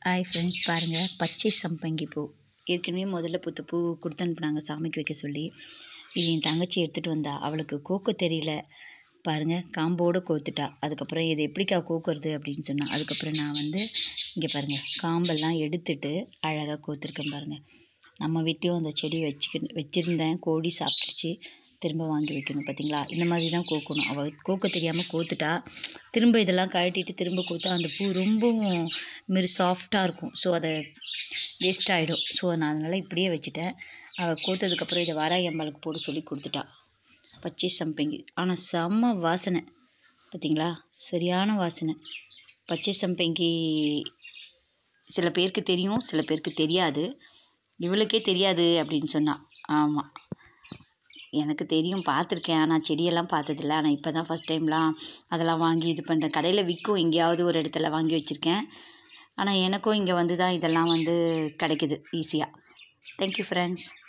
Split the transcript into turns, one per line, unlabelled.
hi friends பாருங்கள் பச்சை சம்பங்கி பூ ஏற்கனவே முதல்ல பூத்த பூ கொடுத்து அனுப்புனாங்க சாமிக்கு வைக்க சொல்லி இது என் தங்கச்சி எடுத்துகிட்டு வந்தா அவளுக்கு கோக்க தெரியல பாருங்கள் காம்போடு கோத்துட்டா அதுக்கப்புறம் இது எப்படிக்கா கோக்குறது அப்படின்னு சொன்னா அதுக்கப்புறம் நான் வந்து இங்கே பாருங்கள் காம்பெல்லாம் எடுத்துட்டு அழகாக கோத்துருக்கேன் பாருங்கள் நம்ம வீட்லேயும் அந்த செடி வச்சுக்க வச்சுருந்தேன் கோழி சாப்பிட்டுச்சு திரும்ப வாங்கி வைக்கணும் பார்த்தீங்களா இந்த மாதிரி தான் கோக்கணும் அவள் கோக்க தெரியாமல் கோத்துட்டா திரும்ப இதெல்லாம் கழட்டிட்டு திரும்ப கோத்தா அந்த பூ ரொம்பவும் மாரி சாஃப்டாக இருக்கும் ஸோ அதை வேஸ்ட் ஆகிடும் ஸோ நான் அதனால் இப்படியே வச்சுட்டேன் அவள் கோத்ததுக்கப்புறம் இதை வாராகி அம்பாளுக்கு போட சொல்லி கொடுத்துட்டா பச்சை சம்பங்கி ஆனால் செம்ம வாசனை பார்த்தீங்களா சரியான வாசனை பச்சை சம்பங்கி சில பேருக்கு தெரியும் சில பேருக்கு தெரியாது இவளுக்கே தெரியாது அப்படின்னு சொன்னான் ஆமாம் எனக்கு தெரியும் பார்த்துருக்கேன் ஆனால் செடியெல்லாம் பார்த்ததில்ல ஆனால் இப்போ தான் ஃபஸ்ட் டைம்லாம் அதெல்லாம் வாங்கி இது பண்ணுறேன் கடையில் விற்கும் எங்கேயாவது ஒரு இடத்துல வாங்கி வச்சுருக்கேன் ஆனால் எனக்கும் இங்கே வந்து தான் இதெல்லாம் வந்து கிடைக்குது ஈஸியாக தேங்க்யூ ஃப்ரெண்ட்ஸ்